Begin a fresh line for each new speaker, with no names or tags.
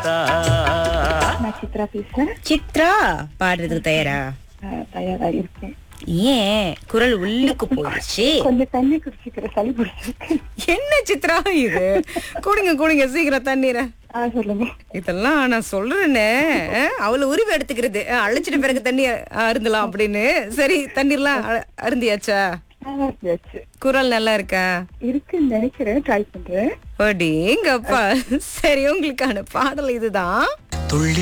நான் சித்ரா பேசுறேன்
சித்ரா பாடுறதுக்கு தயாரா
அஹ், தயாரா இருக்கேன்
ஏன் குரல் உள்ளுக்கு போயிடுச்சு
கொஞ்சம் தண்ணி குடிச்சிக்கிற சளி பிடிச்சிருக்கு
என்ன சித்ரா இது குடிங்க குடிங்க சீக்கிரம் தண்ணீரை
ஆ சொல்லுங்க
இதெல்லாம் நான் சொல்றேனே அஹ், அவளை உரிமை எடுத்துக்கிறது அஹ், அழைச்சிட்டு பிறகு தண்ணி அருந்தலாம் அப்படின்னு சரி தண்ணீர்லாம் அ- அருந்தியாச்சா
நல்லா இருந்துச்சு
குரல் நல்லா இருக்கா
இருக்குன்னு நினைக்கிறேன் ட்ரை பண்றேன்
அடேங்கப்பா சரி உங்களுக்கான பாடல் இதுதான்
துள்ளி